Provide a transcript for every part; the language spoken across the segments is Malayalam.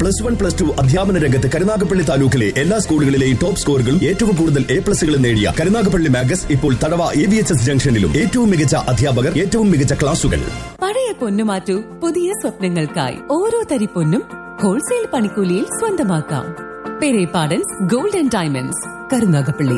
പ്ലസ് വൺ പ്ലസ് ടു അധ്യാപന രംഗത്ത് കരുനാഗപ്പള്ളി താലൂക്കിലെ എല്ലാ സ്കൂളുകളിലെയും ടോപ്പ് സ്കോറുകളും ഏറ്റവും കൂടുതൽ എ പ്ലസുകളും നേടിയ കരുനാഗപ്പള്ളി മാഗസ് ഇപ്പോൾ തടവ എ വി എച്ച് എസ് ജംഗ്ഷനിലും ഏറ്റവും മികച്ച അധ്യാപകർ ഏറ്റവും മികച്ച ക്ലാസുകൾ പഴയ പൊന്നു മാറ്റൂ പുതിയ സ്വപ്നങ്ങൾക്കായി ഓരോ തരി പൊന്നും ഹോൾസെയിൽ പണിക്കൂലിയിൽ സ്വന്തമാക്കാം പെരേപാടൻസ് ഗോൾഡൻ ഡയമണ്ട്സ് കരുനാഗപ്പള്ളി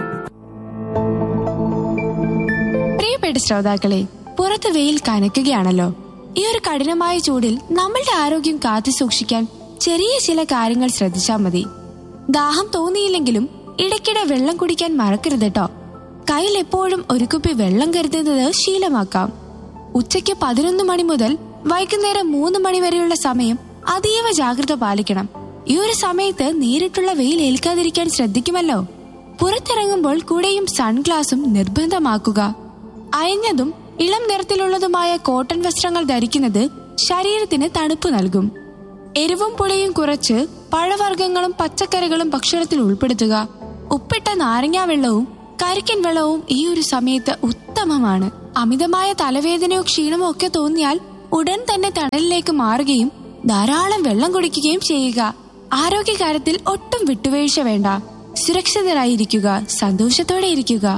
പ്രിയപ്പെട്ട ശ്രോതാക്കളെ പുറത്ത് വെയിൽ കനക്കുകയാണല്ലോ ഈ ഒരു കഠിനമായ ചൂടിൽ നമ്മളുടെ ആരോഗ്യം കാത്തു സൂക്ഷിക്കാൻ ചെറിയ ചില കാര്യങ്ങൾ ശ്രദ്ധിച്ചാൽ മതി ദാഹം തോന്നിയില്ലെങ്കിലും ഇടയ്ക്കിടെ വെള്ളം കുടിക്കാൻ മറക്കരുത് കേട്ടോ കയ്യിൽ എപ്പോഴും ഒരു കുപ്പി വെള്ളം കരുതുന്നത് ശീലമാക്കാം ഉച്ചയ്ക്ക് പതിനൊന്ന് മണി മുതൽ വൈകുന്നേരം മൂന്ന് മണി വരെയുള്ള സമയം അതീവ ജാഗ്രത പാലിക്കണം ഈ ഒരു സമയത്ത് നേരിട്ടുള്ള വെയിൽ ഏൽക്കാതിരിക്കാൻ ശ്രദ്ധിക്കുമല്ലോ പുറത്തിറങ്ങുമ്പോൾ കൂടെയും സൺഗ്ലാസും നിർബന്ധമാക്കുക അയഞ്ഞതും ഇളം നിറത്തിലുള്ളതുമായ കോട്ടൺ വസ്ത്രങ്ങൾ ധരിക്കുന്നത് ശരീരത്തിന് തണുപ്പ് നൽകും എരിവും പുളിയും കുറച്ച് പഴവർഗ്ഗങ്ങളും പച്ചക്കറികളും ഭക്ഷണത്തിൽ ഉൾപ്പെടുത്തുക ഉപ്പിട്ട നാരങ്ങാ വെള്ളവും കരിക്കൻ വെള്ളവും ഈ ഒരു സമയത്ത് ഉത്തമമാണ് അമിതമായ തലവേദനയോ ക്ഷീണമോ ഒക്കെ തോന്നിയാൽ ഉടൻ തന്നെ തണലിലേക്ക് മാറുകയും ധാരാളം വെള്ളം കുടിക്കുകയും ചെയ്യുക ആരോഗ്യകാര്യത്തിൽ ഒട്ടും വിട്ടുവീഴ്ച വേണ്ട സുരക്ഷിതരായിരിക്കുക സന്തോഷത്തോടെ ഇരിക്കുക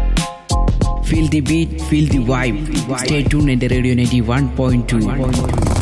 Feel the beat, feel the vibe. Stay tuned at the Radio 91.2.